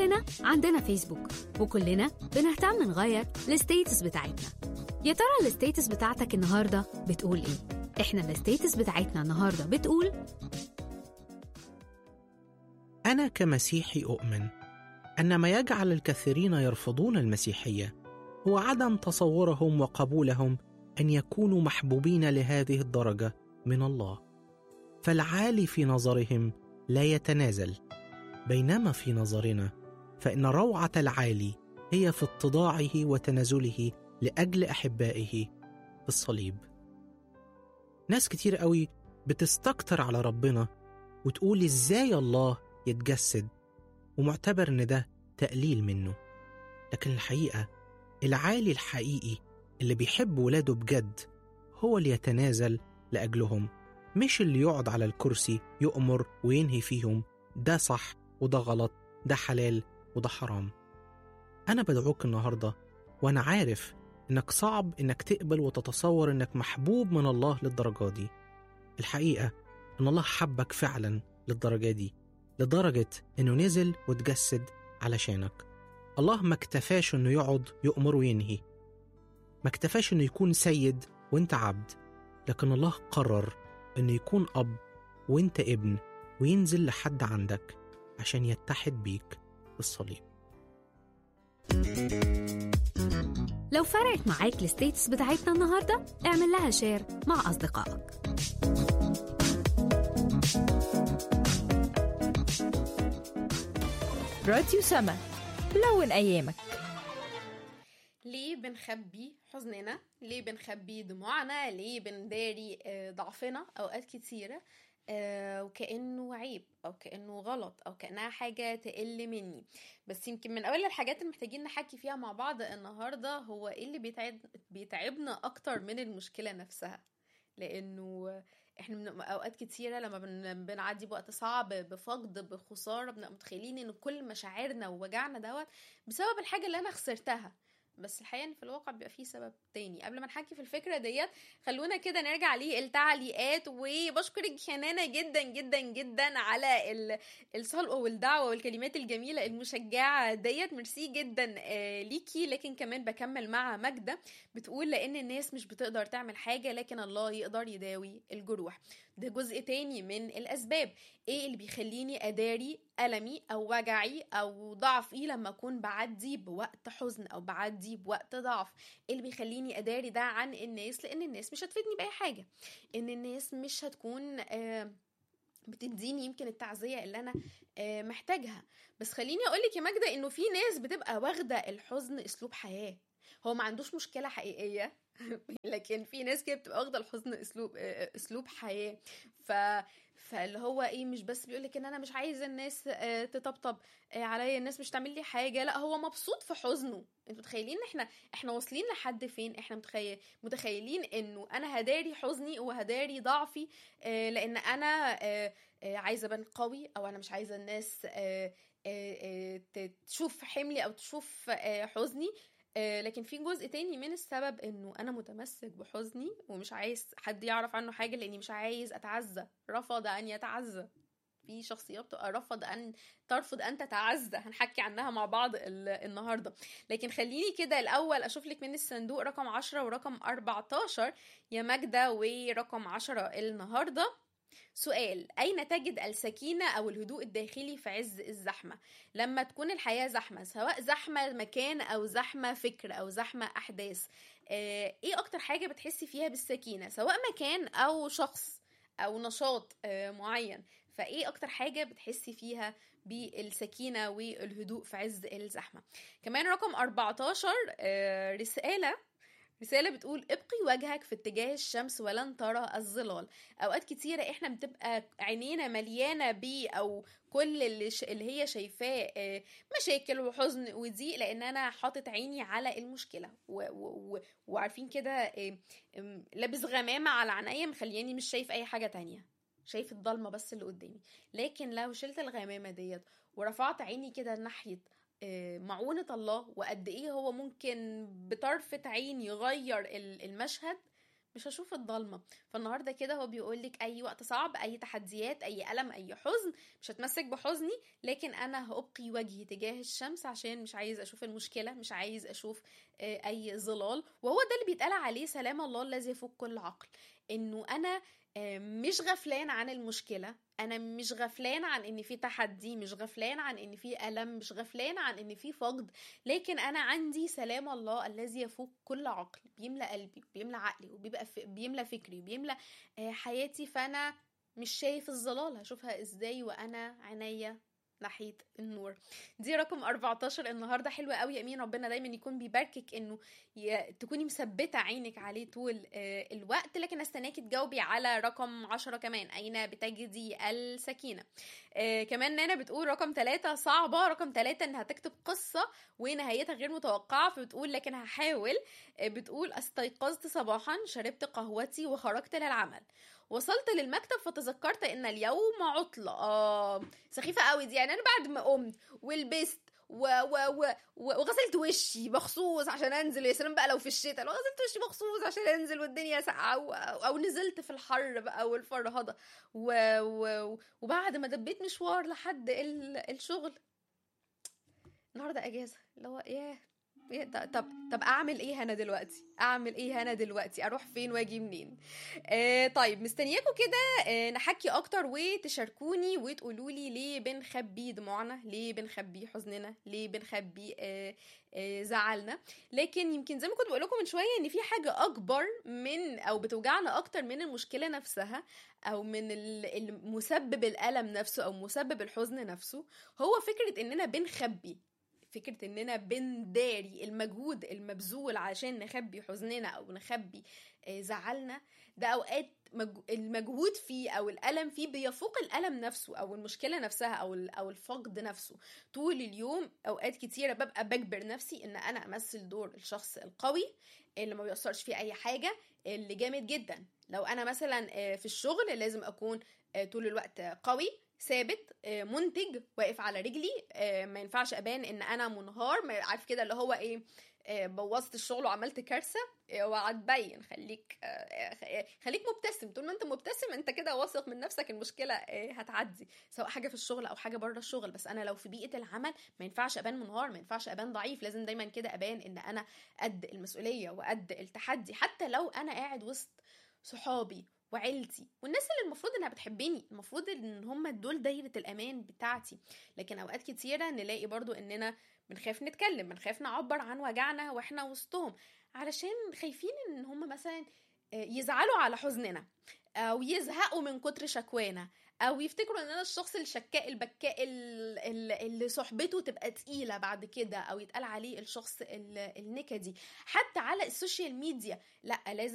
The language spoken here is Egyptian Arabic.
كلنا عندنا فيسبوك وكلنا بنهتم نغير الستيتس بتاعتنا يا ترى الستيتس بتاعتك النهارده بتقول ايه احنا الستيتس بتاعتنا النهارده بتقول أنا كمسيحي أؤمن أن ما يجعل الكثيرين يرفضون المسيحية هو عدم تصورهم وقبولهم أن يكونوا محبوبين لهذه الدرجة من الله فالعالي في نظرهم لا يتنازل بينما في نظرنا فإن روعة العالي هي في اتضاعه وتنازله لأجل أحبائه في الصليب ناس كتير قوي بتستكتر على ربنا وتقول إزاي الله يتجسد ومعتبر إن ده تقليل منه لكن الحقيقة العالي الحقيقي اللي بيحب ولاده بجد هو اللي يتنازل لأجلهم مش اللي يقعد على الكرسي يؤمر وينهي فيهم ده صح وده غلط ده حلال وده حرام أنا بدعوك النهاردة وأنا عارف إنك صعب إنك تقبل وتتصور إنك محبوب من الله للدرجة دي الحقيقة إن الله حبك فعلا للدرجة دي لدرجة إنه نزل وتجسد علشانك الله ما اكتفاش إنه يقعد يؤمر وينهي ما اكتفاش إنه يكون سيد وإنت عبد لكن الله قرر إنه يكون أب وإنت ابن وينزل لحد عندك عشان يتحد بيك بالصليب لو فرقت معاك الستيتس بتاعتنا النهارده اعمل لها شير مع اصدقائك راديو سما لون أيامك ليه بنخبي حزننا ليه بنخبي دموعنا ليه بنداري آه، ضعفنا اوقات كتيره آه، وكانه عيب او كانه غلط او كانها حاجه تقل مني بس يمكن من اول الحاجات اللي محتاجين نحكي فيها مع بعض النهارده هو ايه اللي بيتعب بيتعبنا اكتر من المشكله نفسها لانه احنا من اوقات كتيره لما بن... بنعدي بوقت صعب بفقد بخساره بنبقى متخيلين ان كل مشاعرنا ووجعنا دوت بسبب الحاجه اللي انا خسرتها بس الحقيقه ان في الواقع بيبقى فيه سبب تاني قبل ما نحكي في الفكره ديت خلونا كده نرجع للتعليقات وبشكرك حنانه جدا جدا جدا على ال- الصلوه والدعوه والكلمات الجميله المشجعه ديت ميرسي جدا آه، ليكي لكن كمان بكمل مع ماجده بتقول لان الناس مش بتقدر تعمل حاجه لكن الله يقدر يداوي الجروح ده جزء تاني من الاسباب ايه اللي بيخليني اداري المي او وجعي او ضعفي لما اكون بعدي بوقت حزن او بعدي بوقت ضعف ايه اللي بيخليني اداري ده عن الناس لان الناس مش هتفيدني باي حاجه ان الناس مش هتكون آه بتديني يمكن التعزية اللي أنا آه، محتاجها بس خليني أقولك يا ماجدة إنه في ناس بتبقى واخدة الحزن أسلوب حياة هو ما عندوش مشكلة حقيقية لكن في ناس كده بتبقى واخدة الحزن أسلوب آه، أسلوب حياة ف فاللي هو ايه مش بس بيقولك ان انا مش عايز الناس آه، تطبطب آه، عليا الناس مش تعمل لي حاجه لا هو مبسوط في حزنه انتوا متخيلين احنا احنا واصلين لحد فين احنا متخيل متخيلين انه انا هداري حزني وهداري ضعفي آه، لان انا آه، آه، عايزه ابان قوي او انا مش عايزه الناس آه، آه، آه، ت- تشوف حملي او تشوف آه، حزني آه، لكن في جزء تاني من السبب انه انا متمسك بحزني ومش عايز حد يعرف عنه حاجه لاني مش عايز اتعزى رفض ان يتعزى في شخصيات بتبقى رفض ان ترفض ان تتعزى هنحكي عنها مع بعض ال- النهارده لكن خليني كده الاول اشوف لك من الصندوق رقم 10 ورقم 14 يا ماجده ورقم 10 النهارده سؤال أين تجد السكينة أو الهدوء الداخلي في عز الزحمة؟ لما تكون الحياة زحمة سواء زحمة مكان أو زحمة فكر أو زحمة أحداث آه، إيه أكتر حاجة بتحسي فيها بالسكينة سواء مكان أو شخص أو نشاط آه، معين فإيه أكتر حاجة بتحسي فيها بالسكينة والهدوء في عز الزحمة كمان رقم 14 آه، رسالة رسالة بتقول ابقي وجهك في اتجاه الشمس ولن ترى الظلال اوقات كتيرة احنا بتبقى عينينا مليانة بيه او كل اللي, ش... اللي هي شايفاه آه، مشاكل وحزن وضيق لان انا حاطط عيني على المشكلة و... و... و... وعارفين كده آه، آم، لابس غمامة على عينيا مخلياني مش شايف اي حاجة تانية شايف الضلمة بس اللي قدامي لكن لو شلت الغمامة ديت ورفعت عيني كده ناحية آه، معونة الله وقد ايه هو ممكن بطرفة عين يغير ال- المشهد مش هشوف الضلمه فالنهارده كده هو بيقول لك اي وقت صعب اي تحديات اي الم اي حزن مش هتمسك بحزني لكن انا هابقي وجهي تجاه الشمس عشان مش عايز اشوف المشكله مش عايز اشوف آه، اي ظلال وهو ده اللي بيتقال عليه سلام الله الذي يفوق كل عقل انه انا آه، مش غفلان عن المشكله انا مش غفلان عن ان في تحدي مش غفلان عن ان في الم مش غفلان عن ان في فقد لكن انا عندي سلام الله الذي يفوق كل عقل بيملى قلبي بيملى عقلي وبيبقى ف... بيملى فكري وبيملى آه، حياتي فانا مش شايف الظلال هشوفها ازاي وانا عينيا ناحية النور دي رقم 14 النهاردة حلوة قوي يا أمين ربنا دايما يكون بيباركك انه ي... تكوني مثبتة عينك عليه طول آه، الوقت لكن استناكي تجاوبي على رقم 10 كمان أين بتجدي السكينة آه، كمان نانا بتقول رقم ثلاثة صعبة رقم ثلاثة انها تكتب قصة ونهايتها غير متوقعة فبتقول لكن هحاول آه، بتقول استيقظت صباحا شربت قهوتي وخرجت للعمل وصلت للمكتب فتذكرت ان اليوم عطلة اه سخيفة قوي دي يعني انا بعد ما قمت ولبست و و و و- وغسلت وشي مخصوص عشان انزل يا سلام بقى لو في الشتاء لو غسلت وشي مخصوص عشان انزل والدنيا ساقعه او, أو نزلت في الحر بقى والفرهضه و... و... وبعد ما دبيت مشوار لحد ال... الشغل النهارده اجازه اللي هو ياه إيه ده- طب طب اعمل ايه انا دلوقتي اعمل ايه انا دلوقتي اروح فين واجي منين آه طيب مستنياكم كده آه نحكي اكتر وتشاركوني وتقولوا لي ليه بنخبي دموعنا ليه بنخبي حزننا ليه بنخبي آه آه زعلنا لكن يمكن زي ما كنت بقول لكم من شويه ان في حاجه اكبر من او بتوجعنا اكتر من المشكله نفسها او من ال- المسبب الالم نفسه او مسبب الحزن نفسه هو فكره اننا بنخبي فكرة اننا بنداري المجهود المبذول عشان نخبي حزننا او نخبي آه، زعلنا ده اوقات مج- المجهود فيه او الالم فيه بيفوق الالم نفسه او المشكله نفسها او ال- او الفقد نفسه طول اليوم اوقات كتيره ببقى بجبر نفسي ان انا امثل دور الشخص القوي اللي ما بيأثرش فيه اي حاجه اللي جامد جدا لو انا مثلا آه، في الشغل لازم اكون آه، طول الوقت قوي ثابت آه، منتج واقف على رجلي آه، ما ينفعش ابان ان انا منهار ما عارف كده اللي هو ايه آه، بوظت الشغل وعملت كارثه آه، اوعى تبين خليك آه، آه، خليك مبتسم طول ما انت مبتسم انت كده واثق من نفسك المشكله آه، هتعدي سواء حاجه في الشغل او حاجه بره الشغل بس انا لو في بيئه العمل ما ينفعش ابان منهار ما ينفعش ابان ضعيف لازم دايما كده ابان ان انا قد المسؤوليه وقد التحدي حتى لو انا قاعد وسط صحابي وعيلتي والناس اللي المفروض انها بتحبني المفروض ان هم دول دايره الامان بتاعتي لكن اوقات كتيره نلاقي برضو اننا بنخاف نتكلم بنخاف نعبر عن وجعنا واحنا وسطهم علشان خايفين ان هم مثلا آه، يزعلوا على حزننا او يزهقوا من كتر شكوانا او يفتكروا ان انا الشخص الشكاء البكاء ال- ال- اللي صحبته تبقى تقيله بعد كده او يتقال عليه الشخص ال- النكدي حتى على السوشيال ميديا لا لازم